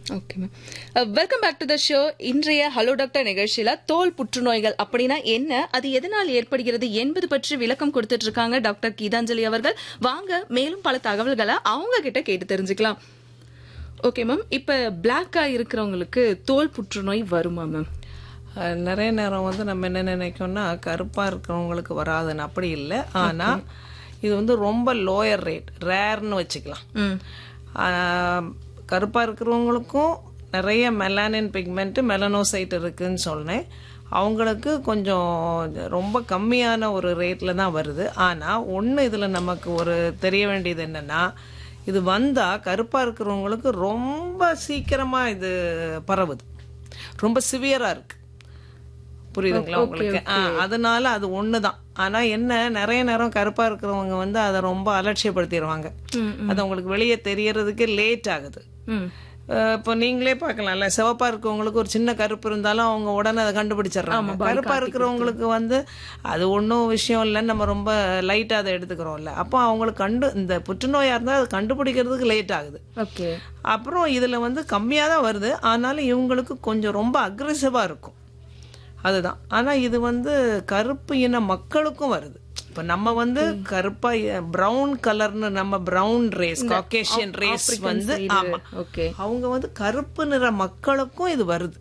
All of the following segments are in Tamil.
okay ma'am welcome back to the show இன்றைய ஹலோ டாக்டர் நிகழ்ச்சியில தோல் புற்றுநோய்கள் அப்படின்னா என்ன அது எதனால் ஏற்படுகிறது என்பது பற்றி விளக்கம் கொடுத்துட்டு இருக்காங்க டாக்டர் கீதாஞ்சலி அவர்கள் வாங்க மேலும் பல தகவல்களை அவங்க கிட்ட கேட்டு தெரிஞ்சுக்கலாம் ஓகே மேம் இப்ப பிளாக்கா இருக்கிறவங்களுக்கு தோல் புற்றுநோய் வருமா மேம் அஹ் நிறைய நேரம் வந்து நம்ம என்ன நினைக்கோம்னா கருப்பாக இருக்கிறவங்களுக்கு வராதுன்னு அப்படி இல்லை ஆனால் இது வந்து ரொம்ப லோயர் ரேட் ரேர்னு வச்சுக்கலாம் ம் கருப்பாக இருக்கிறவங்களுக்கும் நிறைய மெலானின் பிக்மெண்ட்டு மெலனோசைட் இருக்குன்னு சொன்னேன் அவங்களுக்கு கொஞ்சம் ரொம்ப கம்மியான ஒரு ரேட்டில் தான் வருது ஆனால் ஒன்று இதில் நமக்கு ஒரு தெரிய வேண்டியது என்னென்னா இது வந்தால் கருப்பாக இருக்கிறவங்களுக்கு ரொம்ப சீக்கிரமாக இது பரவுது ரொம்ப சிவியராக இருக்குது புரியுதுங்களா உங்களுக்கு ஆ, அதனால அது ஒண்ணுதான் ஆனா என்ன நிறைய நேரம் கருப்பா இருக்கிறவங்க வந்து அதை ரொம்ப அலட்சியப்படுத்திடுவாங்க அது உங்களுக்கு வெளியே தெரியறதுக்கு லேட் ஆகுது ம் அஹ் இப்போ நீங்களே பார்க்கலாம்ல சிவப்பா இருக்கவங்களுக்கு ஒரு சின்ன கருப்பு இருந்தாலும் அவங்க உடனே அதை கண்டுபிடிச்சிடுறாங்க கருப்பா இருக்கிறவங்களுக்கு வந்து அது ஒன்றும் விஷயம் இல்லைன்னு நம்ம ரொம்ப லைட்டா அதை எடுத்துக்கிறோம்ல அப்போ அவங்களுக்கு கண்டு இந்த புற்றுநோயா இருந்தால் அதை கண்டுபிடிக்கிறதுக்கு லேட் ஆகுது ஓகே அப்புறம் இதுல வந்து கம்மியா தான் வருது ஆனாலும் இவங்களுக்கு கொஞ்சம் ரொம்ப அக்ரெசிவா இருக்கும் அதுதான் ஆனா இது வந்து கருப்பு இன மக்களுக்கும் வருது இப்ப நம்ம வந்து கருப்பா பிரவுன் கலர்னு நம்ம பிரவுன் ரேஸ் காக்கேஷியன் ரேஸ் வந்து ஆமா ஓகே அவங்க வந்து கருப்பு நிற மக்களுக்கும் இது வருது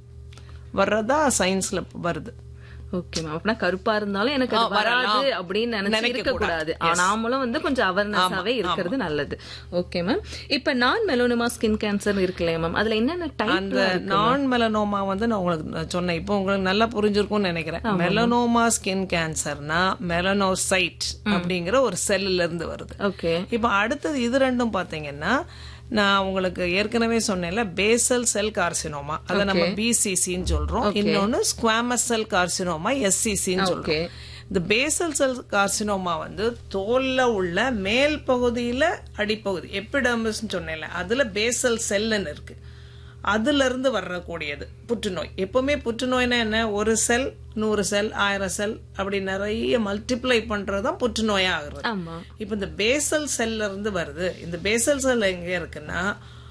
வர்றதா சயின்ஸ்ல வருது ஓகே மேம் அப்படின்னா கருப்பா இருந்தாலும் எனக்கு அது வராது அப்படின்னு நினைச்சு நினைக்க இருக்க கூடாது நாமளும் வந்து கொஞ்சம் அவேர்னஸாவே இருக்கிறது நல்லது ஓகே மேம் இப்ப நான் மெலோனிமா ஸ்கின் கேன்சர் இருக்கு இல்லையா மேம் அதுல என்னென்ன டைப் அந்த நான் மெலனோமா வந்து நான் உங்களுக்கு நான் சொன்னேன் இப்போ உங்களுக்கு நல்லா புரிஞ்சிருக்கும்னு நினைக்கிறேன் மெலனோமா ஸ்கின் கேன்சர்னா மெலனோசைட் அப்படிங்கிற ஒரு செல்லுல இருந்து வருது ஓகே இப்போ அடுத்தது இது ரெண்டும் பாத்தீங்கன்னா நான் உங்களுக்கு ஏற்கனவே சொன்னேன்ல பேசல் செல் கார்சினோமா அதை நம்ம பிசிசின்னு சொல்றோம் இன்னொன்னு ஸ்குவாமஸ் செல் கார்சினோமா எஸ்சிசின்னு சொல்றோம் இந்த பேசல் செல் கார்சினோமா வந்து தோல்ல உள்ள மேல் பகுதியில அடிப்பகுதி எப்பிடர்மிஸ்னு சொன்னேன்ல அதுல பேசல் செல்லுன்னு இருக்கு அதுல இருந்து வரக்கூடியது புற்றுநோய் எப்பவுமே புற்றுநோய்னா என்ன ஒரு செல் நூறு செல் ஆயிரம் செல் அப்படி நிறைய மல்டிப்ளை பண்றதுதான் புற்றுநோயா ஆகுறது ஆமா இப்போ இந்த பேசல் செல்ல இருந்து வருது இந்த பேசல் செல் எங்க இருக்குன்னா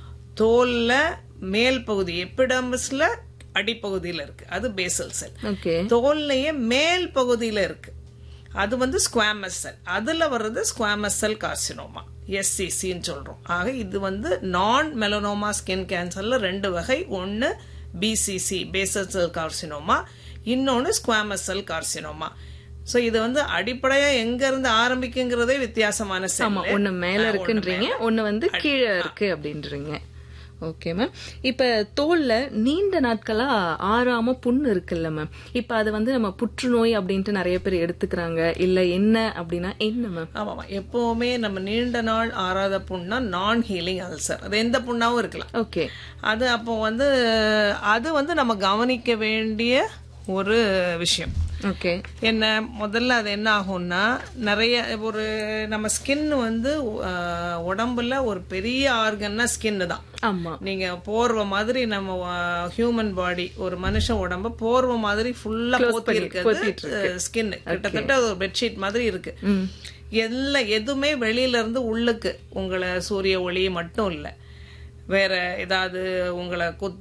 தோல்ல மேல் பகுதி எப்பிடமிஸ்ல அடிப்பகுதியில இருக்கு அது பேசல் செல் ஓகே தோல்லையே மேல் பகுதியில இருக்கு அது வந்து ஸ்குவாமஸ் செல் அதுல வர்றது ஸ்குவாமஸ் செல் கார்சினோமா எஸ்சிசின்னு சொல்றோம் ஆக இது வந்து நான் மெலனோமா ஸ்கின் கேன்சர்ல ரெண்டு வகை ஒன்னு பிசிசி பேசல் செல் கார்சினோமா இன்னொன்னு ஸ்குவாமஸ் செல் கார்சினோமா சோ இது வந்து அடிப்படையா எங்க இருந்து ஆரம்பிக்குங்கிறதே வித்தியாசமான ஆமா செல் ஒண்ணு மேல இருக்குன்றீங்க ஒண்ணு வந்து கீழே இருக்கு அப்படின்றீங்க ஓகே மேம் இப்ப தோல்ல நீண்ட நாட்களா ஆறாம புண்ணு இருக்குல்ல மேம் இப்ப அது வந்து நம்ம புற்றுநோய் அப்படின்ட்டு நிறைய பேர் எடுத்துக்கிறாங்க இல்ல என்ன அப்படின்னா என்ன மேம் ஆமாமா எப்பவுமே நம்ம நீண்ட நாள் ஆறாத புண்ணா நான் ஹீலிங் அல்சர் அது எந்த புண்ணாவும் இருக்கலாம் ஓகே அது அப்போ வந்து அது வந்து நம்ம கவனிக்க வேண்டிய ஒரு விஷயம் ஓகே என்ன முதல்ல அது என்ன ஆகும்னா நிறைய ஒரு நம்ம ஸ்கின் வந்து அஹ், உடம்புல ஒரு பெரிய ஆர்கன்னா ஸ்கின் தான் ஆமா நீங்க போர்வை மாதிரி நம்ம ஹியூமன் பாடி ஒரு மனுஷ உடம்ப போர்வை மாதிரி ஃபுல்லா போத்தி இருக்கிறது ஸ்கின் கிட்டத்தட்ட அது ஒரு பெட்ஷீட் மாதிரி இருக்கு எல்லாம் எதுவுமே வெளியில இருந்து உள்ளுக்கு உங்களை சூரிய ஒளி மட்டும் இல்ல வேற ஏதாவது உங்களை குத்து